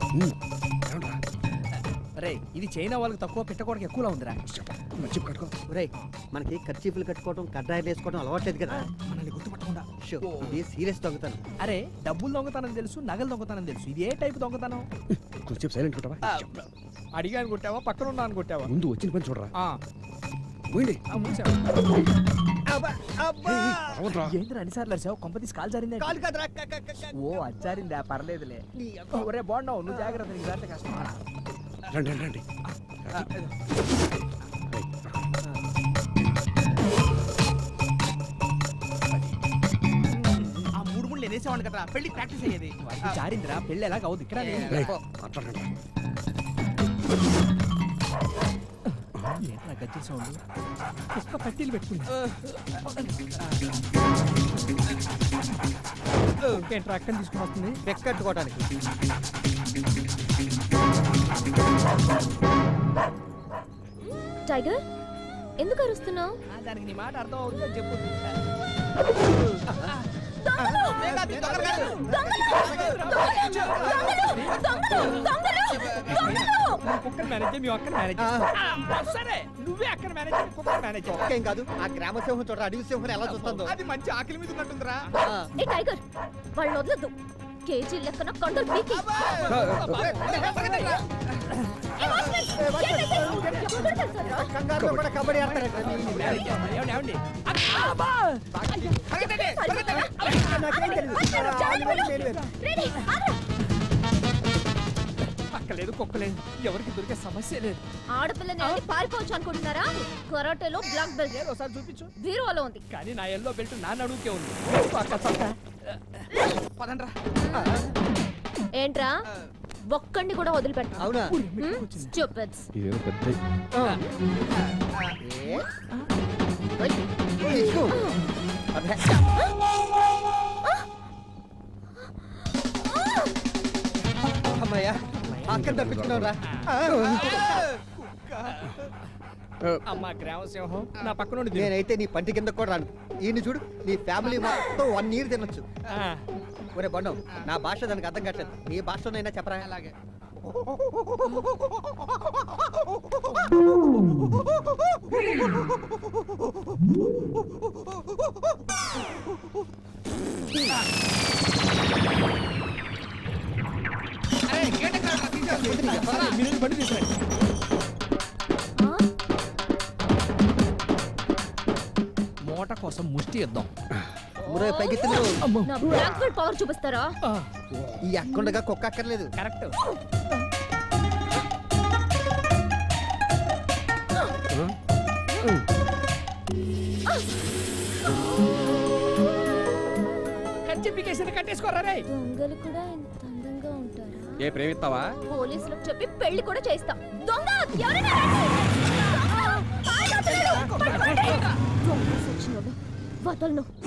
ఏమంటారా రే ఇది చైనా వాళ్ళకి తక్కువ పెట్టకూడదు ఎక్కువలా ఉందిరా మంచి కట్టుకో ఒరేయ్ మనకి ఖర్చీఫులు కట్టుకోవడం కడ్డాయిలు వేసుకోవడం అలవాట్లేదు కదా మనల్ని గుర్తుపట్టకుండా షో, ఇది సీరియస్ దొంగతనం అరే డబ్బులు దొంగతనం తెలుసు నగలు దొంగతనం తెలుసు ఇది ఏ టైప్ దొంగతనం కొంచెం సైలెంట్ ఉంటావా ఆ, అడిగాను కొట్టావా పక్కన ఉన్నాను కొట్టావా ముందు వచ్చిన పని చూడరా ఆ, పోయింది ఆ, మూసావా? అవునరా ఏంద్రా అన్నిసార్లు అరిసావు కొంప తీసి కాలు జారిందే కాలు కాదురా, క- క- క- క- ఓ అచ్చారిందా పర్లేదులే ఒరే బాగున్నావు నువ్వు జాగ్రత్త నీకు దాంట్లో కష్టం రండి రండి రండి ఆ మూడు ముళ్ళు ఎనేసేవాడు కదా పెళ్లి ప్రాక్టీస్ అయ్యేది వాడికి జారిందిరా పెళ్ళి ఎలాగ అవుతుంది ఇక్కడ లేదు. రేయ్, మాట్లాడండి ఏంట్రా గజ్జల సౌండ్ కుక్క పట్టీలు పెట్టుకుంది ఏంట్రా అక్కని తీసుకుని వస్తుంది పెక్కట్టుకోవడానికి టైగర్ ఎందుకు అరుస్తున్నావు ఆ, దానికి నీ మాట అర్థం అవుతుందని చెప్పు నువ్వు కుక్కని మేనేజ్ చేయి, మేము అక్కడ మేనేజ్ చేస్తాం. సరే నువ్వే అక్కడ మేనేజ్ చేయి, కుక్కని మేనేజ్ చేయి. ఒక్కేం కాదు ఆ గ్రామ సింహం చూడరా అడవి సింహం ఎలా చూస్తుందో అది మంచి ఆకలి మీద ఉన్నట్టుందిరా ఆ. ఏ టైగర్ వాళ్ళని వదలొద్దు కేజీ లెక్కన కొండలు పీకి ఏ వాచ్మెన్! ఏమైంది? ఎప్పుడు తెలుసారా? కంగారులో కూడా కబడ్డీ ఆడతారట మేనేజ్ చేస్తాం. ఏమండి, ఏమండి? అబ్బా! రెడీ, ఆగ్రా. అక్కలేదు కుక్కలేదు ఎవరికి దొరికే సమస్య లేదు ఆడపిల్లని ఆడి పారిపోవచ్చు అనుకుంటున్నారా కరాటేలో బ్లాక్ బెల్ట్ ఏదో ఒకసారి చూపించు బీరువాలో ఉంది కానీ నా ఎల్లో బెల్ట్ నా నడువుకే ఉంది పక్క పక్క. పదండ్రా ఏంట్రా ఒక్కడిని కూడా వదిలిపెట్ట అవునా స్టూపిడ్స్ ఇదేదో పెద్ద ఏ? తీసుకో. అబ్బే. అమ్మయ్యా అక్కడ తప్పించుకున్నావు రా అమ్మా గ్రామ సింహం నా పక్కన ఉండి తిను. నేనైతే నీ పంటి కింద కూడా రాను ఈయన చూడు నీ ఫ్యామిలీ మొత్తం వన్ ఇయర్ తినొచ్చు ఆ, ఒరే బండం నా భాష దానికి అర్థం కావట్లేదు నీ భాషలోనైనా చెప్పరా అలాగే అరే గేట్ ఎక్కడ తీసేయాలి మీరు వెళ్ళి బండి తీసుకురండి మూట కోసం ముష్టి ఇద్దాం ఊరే పైకి తిను. నా బ్లాక్ బెల్ట్ పవర్ చూపిస్తారా ఆ, ఈ అక్కుండగా కుక్క అక్కర్లేదు కరెక్ట్ కచ్చిపికేషన్ కట్టేసుకోరా రే దొంగలు కూడా ఇంత అందంగా ఉంటారా ఏ ప్రేమిస్తావా పోలీసులకు చెప్పి పెళ్లి కూడా చేస్తా దొంగ ఎవరైనా రండి! ఆ, పారిపోతున్నాడు! పట్టుకోండి! దొంగ సచ్చినోడు. వదలను